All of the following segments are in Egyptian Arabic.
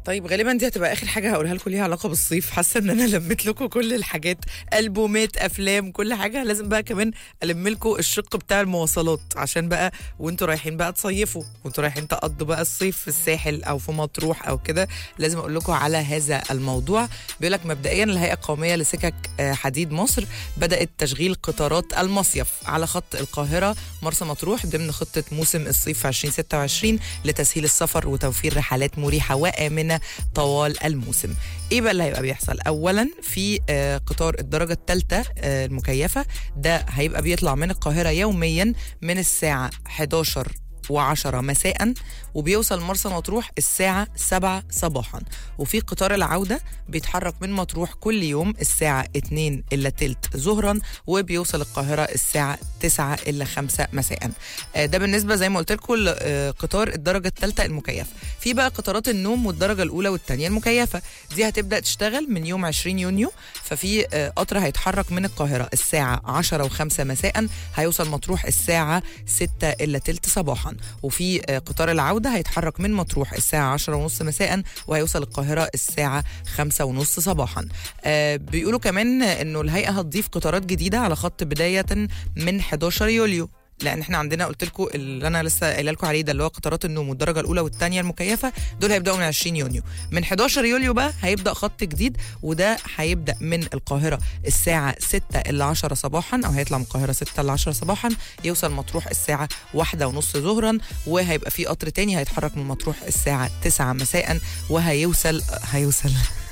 طيب غالبا دي هتبقى اخر حاجه هقولها لكم ليها علاقه بالصيف حاسه ان انا لميت لكم كل الحاجات البومات افلام كل حاجه لازم بقى كمان الم لكم الشق بتاع المواصلات عشان بقى وانتوا رايحين بقى تصيفوا وانتوا رايحين تقضوا بقى الصيف في الساحل او في مطروح او كده لازم اقول لكم على هذا الموضوع بيقول لك مبدئيا الهيئه القوميه لسكك آه، حديد مصر بدات تشغيل قطارات المصيف على خط القاهره مرسى مطروح ضمن خطه موسم الصيف في 2026 لتسهيل السفر وتوفير رحلات مريحه وامنه طوال الموسم ايه بقى اللي هيبقى بيحصل اولا في آه، قطار الدرجه الثالثه المكيفه ده هيبقى بيطلع من القاهره يوميا من الساعه 11 و10 مساء وبيوصل مرسى مطروح الساعة 7 صباحا وفي قطار العودة بيتحرك من مطروح كل يوم الساعة 2 إلا تلت ظهرا وبيوصل القاهرة الساعة 9 إلا 5 مساء آه، ده بالنسبة زي ما قلت لكم لقطار الدرجة الثالثة المكيفة في بقى قطارات النوم والدرجة الأولى والثانية المكيفة دي هتبدأ تشتغل من يوم 20 يونيو ففي آه، قطر هيتحرك من القاهرة الساعة 10 و5 مساء هيوصل مطروح الساعة 6 إلا تلت صباحا وفي آه، قطار العودة هيتحرك من مطروح الساعة 10 ونص مساء وهيوصل القاهرة الساعة 5 ونص صباحا آه، بيقولوا كمان انه الهيئة هتضيف قطارات جديدة على خط بداية من 11 يوليو لان احنا عندنا قلت لكم اللي انا لسه قايله لكم عليه ده اللي هو قطارات النوم والدرجه الاولى والثانيه المكيفه دول هيبداوا من 20 يونيو من 11 يوليو بقى هيبدا خط جديد وده هيبدا من القاهره الساعه 6 الا 10 صباحا او هيطلع من القاهره 6 الا 10 صباحا يوصل مطروح الساعه 1 ونص ظهرا وهيبقى في قطر تاني هيتحرك من مطروح الساعه 9 مساء وهيوصل هيوصل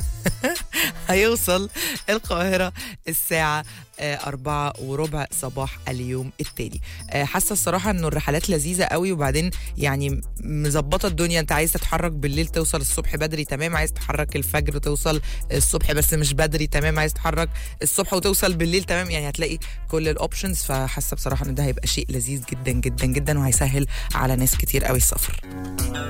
هيوصل القاهرة الساعة آه، أربعة وربع صباح اليوم التالي آه، حاسة الصراحة أنه الرحلات لذيذة قوي وبعدين يعني مظبطة الدنيا أنت عايز تتحرك بالليل توصل الصبح بدري تمام عايز تتحرك الفجر توصل الصبح بس مش بدري تمام عايز تتحرك الصبح وتوصل بالليل تمام يعني هتلاقي كل الأوبشنز فحاسة بصراحة أن ده هيبقى شيء لذيذ جدا جدا جدا وهيسهل على ناس كتير قوي السفر